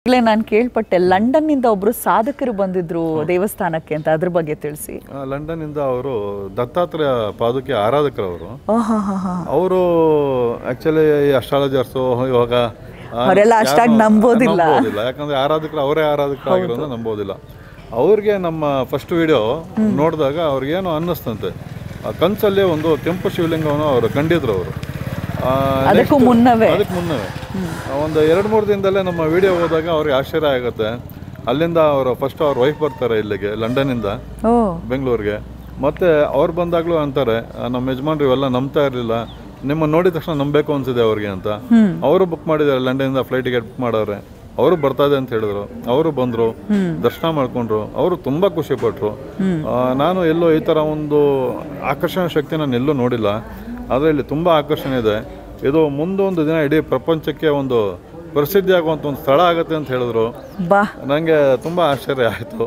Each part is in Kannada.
ಆಗ್ಲೇ ನಾನು ಕೇಳ್ಪಟ್ಟೆ ಲಂಡನ್ನಿಂದ ಒಬ್ರು ಸಾಧಕರು ಬಂದಿದ್ರು ದೇವಸ್ಥಾನಕ್ಕೆ ಅಂತ ಅದ್ರ ಬಗ್ಗೆ ತಿಳಿಸಿ ಆ, ಲಂಡನ್ನಿಂದ ಅವರು ದತ್ತಾತ್ರೇಯ ಪಾದುಕೆ ಆರಾಧಕರವರು ಓಹೋ ಹಾ ಹಾ ಅವರು ಆಕ್ಚುಲಿ ಅಸ್ಟ್ರಾಲಜರ್ಸು ಇವಾಗ ಆ, ಅವರೆಲ್ಲ ಅಷ್ಟಾಗಿ ಯಾರು ನಂಬೋದಿಲ್ಲ. ನಂಬೋದಿಲ್ಲ ಯಾಕಂದ್ರೆ ಆರಾಧಕರು ಅವರೇ ಆರಾಧಕರಾಗಿರೋದು ನಂಬೋದಿಲ್ಲ ಅವ್ರಿಗೆ ನಮ್ಮ ಫಸ್ಟ್ ವಿಡಿಯೋ ನೋಡಿದಾಗ ಅವ್ರಿಗೇನು ಅನ್ನಿಸ್ತಂತೆ ಆ ಕನ್ಸಲ್ಲೇ ಒಂದು ಕೆಂಪು ಶಿವಲಿಂಗವನ್ನು ಅವರು ಕಂಡಿದ್ರು ಅವರು ಅದಕ್ಕೂ ಮುನ್ನವೇ ಅದಕ್ಕೆ ಮುನ್ನವೇ ಒಂದು ಎರಡು ಮೂರು ದಿನದಲ್ಲೇ ನಮ್ಮ ವಿಡಿಯೋ ಹೋದಾಗ ಅವ್ರಿಗೆ ಆಶ್ಚರ್ಯ ಆಗುತ್ತೆ ಅಲ್ಲಿಂದ ಅವರು ಫಸ್ಟ್ ಅವ್ರ ವೈಫ್ ಬರ್ತಾರೆ ಇಲ್ಲಿಗೆ ಲಂಡನ್ನಿಂದ ಓ ಬೆಂಗಳೂರಿಗೆ ಮತ್ತೆ ಅವ್ರು ಬಂದಾಗಲೂ ಅಂತಾರೆ ಆ, ನಮ್ಮ ಯಜಮಾನ್ರು ಇವೆಲ್ಲ ನಂಬ್ತಾ ಇರಲಿಲ್ಲ ನಿಮ್ಮ ನೋಡಿದ ತಕ್ಷಣ ನಂಬಬೇಕು ಅನ್ಸಿದೆ ಅವ್ರಿಗೆ ಅಂತ ಅವರು ಬುಕ್ ಮಾಡಿದ್ದಾರೆ ಲಂಡನ್ನಿಂದ ಫ್ಲೈಟ್ ಟಿಕೆಟ್ ಬುಕ್ ಮಾಡವ್ರೆ ಅವರು ಬರ್ತಾ ಇದೆ ಅಂತ ಹೇಳಿದ್ರು ಅವರು ಬಂದರು ದರ್ಶನ ಮಾಡ್ಕೊಂಡ್ರು ಅವರು ತುಂಬ ಖುಷಿ ಪಟ್ರು ಆ, ನಾನು ಎಲ್ಲೋ ಈ ಥರ ಒಂದು ಆಕರ್ಷಣೆ ಶಕ್ತಿ ನಾನು ಎಲ್ಲೂ ನೋಡಿಲ್ಲ ಆದರೆ ಇಲ್ಲಿ ತುಂಬ ಆಕರ್ಷಣೆ ಇದೆ ಇದು ಮುಂದೊಂದು ದಿನ ಇಡೀ ಪ್ರಪಂಚಕ್ಕೆ ಒಂದು ಪ್ರಸಿದ್ಧಿ ಆಗುವಂಥ ಒಂದು ಸ್ಥಳ ಆಗುತ್ತೆ ಅಂತ ಹೇಳಿದ್ರು ಬಾ ನನಗೆ ತುಂಬ ಆಶ್ಚರ್ಯ ಆಯಿತು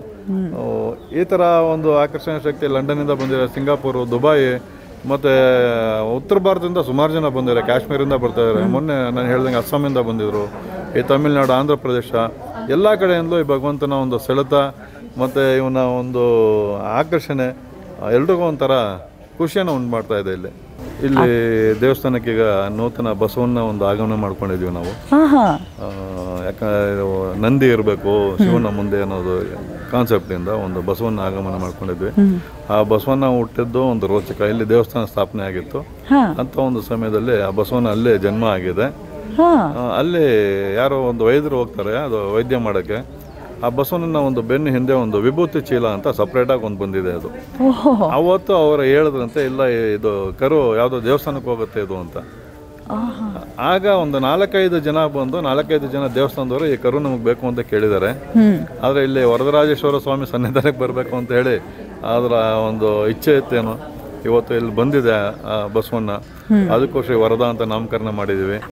ಈ ಥರ ಒಂದು ಆಕರ್ಷಣೆ ಶಕ್ತಿ ಲಂಡನ್ನಿಂದ ಬಂದಿದೆ ಸಿಂಗಾಪುರು ದುಬಾಯಿ ಮತ್ತು ಉತ್ತರ ಭಾರತದಿಂದ ಸುಮಾರು ಜನ ಬಂದಿದ್ದಾರೆ ಕಾಶ್ಮೀರಿಂದ ಬರ್ತಾ ಇದ್ದಾರೆ ಮೊನ್ನೆ ನಾನು ಹೇಳ್ದಂಗೆ ಅಸ್ಸಾಮಿಂದ ಬಂದಿದ್ದರು ಈ ತಮಿಳುನಾಡು ಆಂಧ್ರ ಪ್ರದೇಶ ಎಲ್ಲ ಕಡೆಯಿಂದಲೂ ಈ ಭಗವಂತನ ಒಂದು ಸೆಳೆತ ಮತ್ತು ಇವನ ಒಂದು ಆಕರ್ಷಣೆ ಎಲ್ರಿಗೂ ಒಂಥರ ಖುಷಿಯನ್ನು ಉಂಟು ಮಾಡ್ತಾ ಇದೆ ಇಲ್ಲಿ ಇಲ್ಲಿ ದೇವಸ್ಥಾನಕ್ಕೆ ಈಗ ನೂತನ ಬಸವನ್ನ ಒಂದು ಆಗಮನ ಮಾಡ್ಕೊಂಡಿದ್ದೀವಿ ನಾವು ಹಾ ಹಾ ಆ, ಯಾಕಂದ್ರೆ ನಂದಿ ಇರಬೇಕು ಶಿವನ ಮುಂದೆ ಅನ್ನೋದು ಕಾನ್ಸೆಪ್ಟಿಂದ ಒಂದು ಬಸವನ್ನ ಆಗಮನ ಮಾಡ್ಕೊಂಡಿದ್ವಿ ಆ ಬಸವನ್ನ ಹುಟ್ಟಿದ್ದು ಒಂದು ರೋಚಕ ಇಲ್ಲಿ ದೇವಸ್ಥಾನ ಸ್ಥಾಪನೆ ಆಗಿತ್ತು ಹಾ ಅಂತ ಒಂದು ಸಮಯದಲ್ಲಿ ಆ ಬಸವನ ಅಲ್ಲೇ ಜನ್ಮ ಆಗಿದೆ ಹಾ ಆ, ಅಲ್ಲಿ ಯಾರೋ ಒಂದು ವೈದ್ಯರು ಹೋಗ್ತಾರೆ ಅದು ವೈದ್ಯ ಮಾಡೋಕ್ಕೆ ಆ ಬಸವನನ್ನ ಒಂದು ಬೆನ್ನು ಹಿಂದೆ ಒಂದು ವಿಭೂತಿ ಚೀಲ ಅಂತ ಸಪ್ರೇಟಾಗಿ ಒಂದು ಬಂದಿದೆ ಅದು ಓಹೋ ಅವತ್ತು ಅವರು ಹೇಳಿದ್ರಂತೆ ಇಲ್ಲ ಇದು ಕರು ಯಾವುದೋ ದೇವಸ್ಥಾನಕ್ಕೆ ಹೋಗುತ್ತೆ ಇದು ಅಂತ ಆಹಾ. ಆಗ ಒಂದು ನಾಲ್ಕೈದು ಜನ ಬಂದು ನಾಲ್ಕೈದು ಜನ ದೇವಸ್ಥಾನದವರು ಈ ಕರು ನಮಗೆ ಬೇಕು ಅಂತ ಕೇಳಿದ್ದಾರೆ ಹ್ಮ್ ಆದರೆ ಇಲ್ಲಿ ವರದರಾಜೇಶ್ವರ ಸ್ವಾಮಿ ಸನ್ನಿಧಾನಕ್ಕೆ ಬರಬೇಕು ಅಂತ ಹೇಳಿ ಅದರ ಒಂದು ಇಚ್ಛೆ ಇತ್ತೇನೋ ಇವತ್ತು ಇಲ್ಲಿ ಬಂದಿದೆ ಆ ಬಸವಣ್ಣ ಅದಕ್ಕೂ ಶ್ರೀ ವರದ ಅಂತ ನಾಮಕರಣ ಮಾಡಿದ್ದೀವಿ